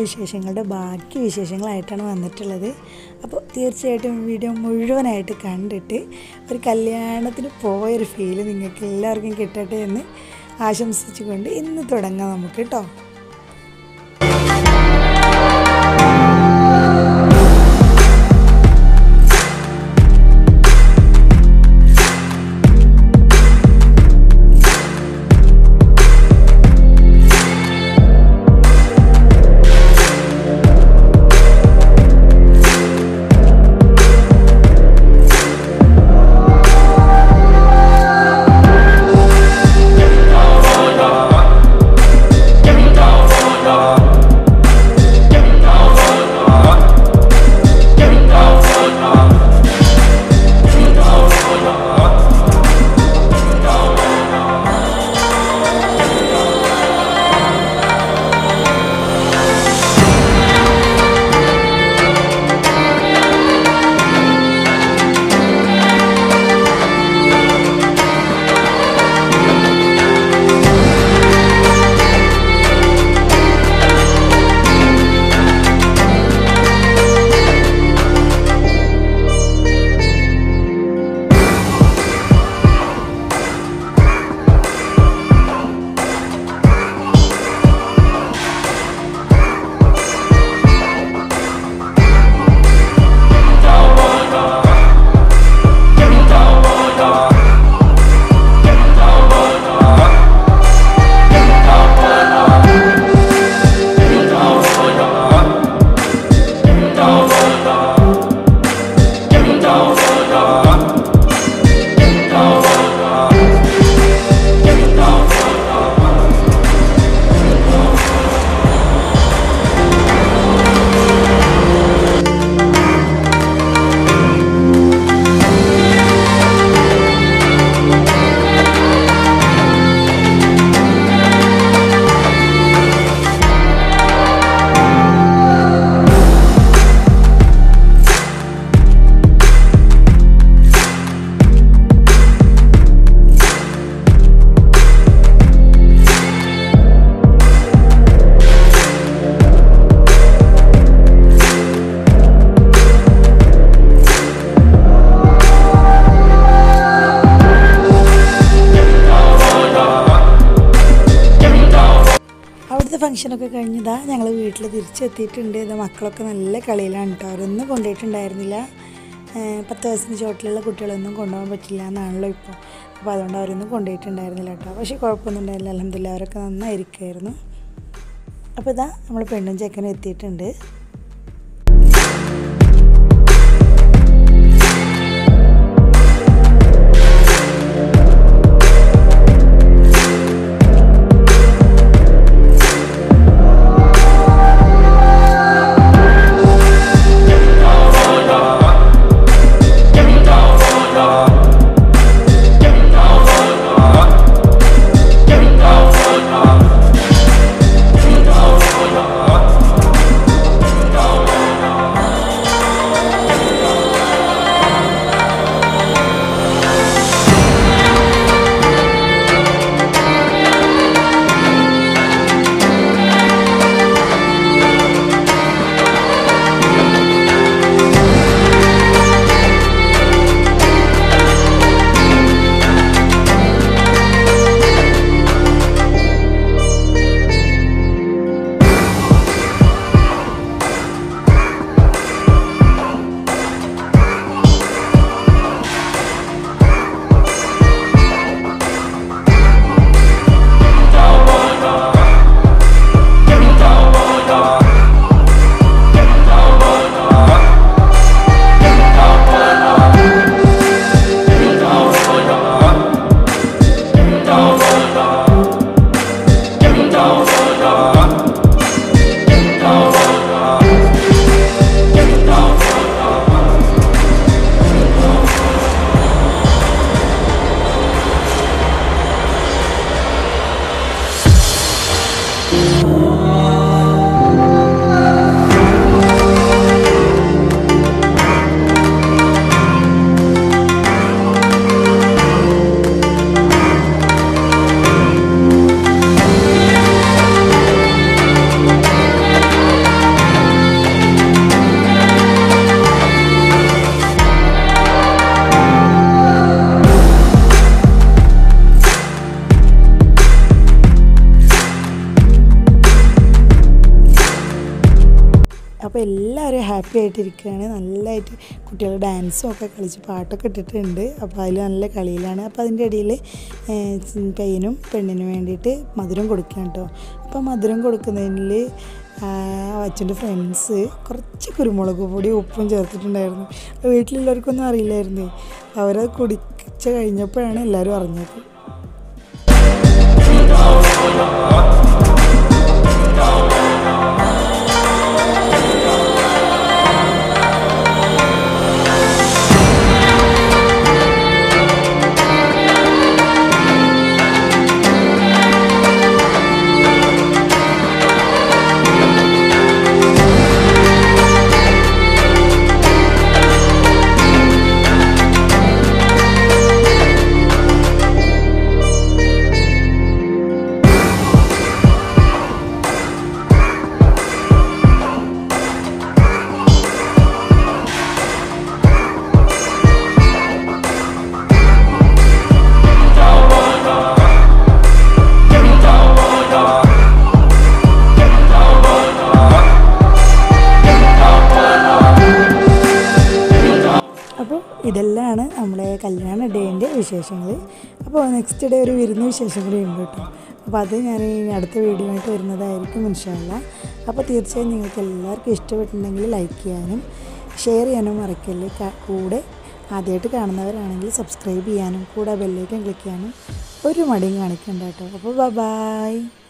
വിശേഷങ്ങളുടെ ബാക്കി വിശേഷങ്ങളായിട്ടാണ് വന്നിട്ടുള്ളത് അപ്പോൾ തീർച്ചയായിട്ടും വീഡിയോ മുഴുവനായിട്ട് കണ്ടിട്ട് ഒരു കല്യാണത്തിന് പോയൊരു ഫീല് നിങ്ങൾക്ക് എല്ലാവർക്കും കിട്ടട്ടെ എന്ന് ആശംസിച്ചുകൊണ്ട് ഇന്ന് തുടങ്ങാം നമുക്ക് കേട്ടോ അവിടുത്തെ ഫംഗ്ഷനൊക്കെ കഴിഞ്ഞതാ ഞങ്ങൾ വീട്ടിൽ തിരിച്ചെത്തിയിട്ടുണ്ട് ഇത് മക്കളൊക്കെ നല്ല കളിയിലാണ് കേട്ടോ അവരൊന്നും കൊണ്ടുപോയിട്ടുണ്ടായിരുന്നില്ല ഏഹ് പത്ത് വയസ്സിന് ചോട്ടിലുള്ള കുട്ടികളൊന്നും കൊണ്ടുപോകാൻ പറ്റില്ല എന്നാണല്ലോ ഇപ്പോൾ അപ്പോൾ അതുകൊണ്ട് അവരൊന്നും കൊണ്ടുപോയിട്ടുണ്ടായിരുന്നില്ല കേട്ടോ പക്ഷേ കുഴപ്പമൊന്നും ഉണ്ടായില്ല അലഹമില്ല അവരൊക്കെ നന്നായിരിക്കുമായിരുന്നു അപ്പോൾ ഇതാ നമ്മൾ പെണ്ണും ചെക്കനും എത്തിയിട്ടുണ്ട് എല്ലാവരും ഹാപ്പി ആയിട്ടിരിക്കുകയാണ് നല്ലതായിട്ട് കുട്ടികൾ ഡാൻസും ഒക്കെ കളിച്ച് പാട്ടൊക്കെ ഇട്ടിട്ടുണ്ട് അപ്പോൾ അതിൽ നല്ല കളിയിലാണ് അപ്പോൾ അതിൻ്റെ ഇടയിൽ പയ്യനും പെണ്ണിനും വേണ്ടിയിട്ട് മധുരം കൊടുക്കുകയാണ് കേട്ടോ അപ്പോൾ മധുരം കൊടുക്കുന്നതിൽ അച്ഛൻ്റെ ഫ്രണ്ട്സ് കുറച്ച് കുരുമുളക് പൊടി ഉപ്പും ചേർത്തിട്ടുണ്ടായിരുന്നു വീട്ടിലുള്ളവർക്കൊന്നും അറിയില്ലായിരുന്നു അവരത് കുടിച്ച് കഴിഞ്ഞപ്പോഴാണ് എല്ലാവരും അറിഞ്ഞത് അപ്പോൾ ഇതെല്ലാമാണ് നമ്മുടെ കല്യാണ ഡേൻ്റെ വിശേഷങ്ങൾ അപ്പോൾ നെക്സ്റ്റ് ഡേ ഒരു വിരുന്ന് വിശേഷം കൂടി ഉണ്ട് കേട്ടോ അപ്പോൾ അത് ഞാൻ ഇനി അടുത്ത വീഡിയോ ആയിട്ട് വരുന്നതായിരിക്കും ഇൻഷാല്ല അപ്പോൾ തീർച്ചയായും നിങ്ങൾക്ക് എല്ലാവർക്കും ഇഷ്ടപ്പെട്ടിട്ടുണ്ടെങ്കിൽ ലൈക്ക് ചെയ്യാനും ഷെയർ ചെയ്യാനും മറക്കല്ലേ ക- കൂടെ ആദ്യമായിട്ട് കാണുന്നവരാണെങ്കിൽ സബ്സ്ക്രൈബ് ചെയ്യാനും കൂടെ ബെല്ലേക്കും ക്ലിക്ക് ചെയ്യാനും ഒരു മടിയും കാണിക്കണ്ട കേട്ടോ അപ്പോൾ ബൈ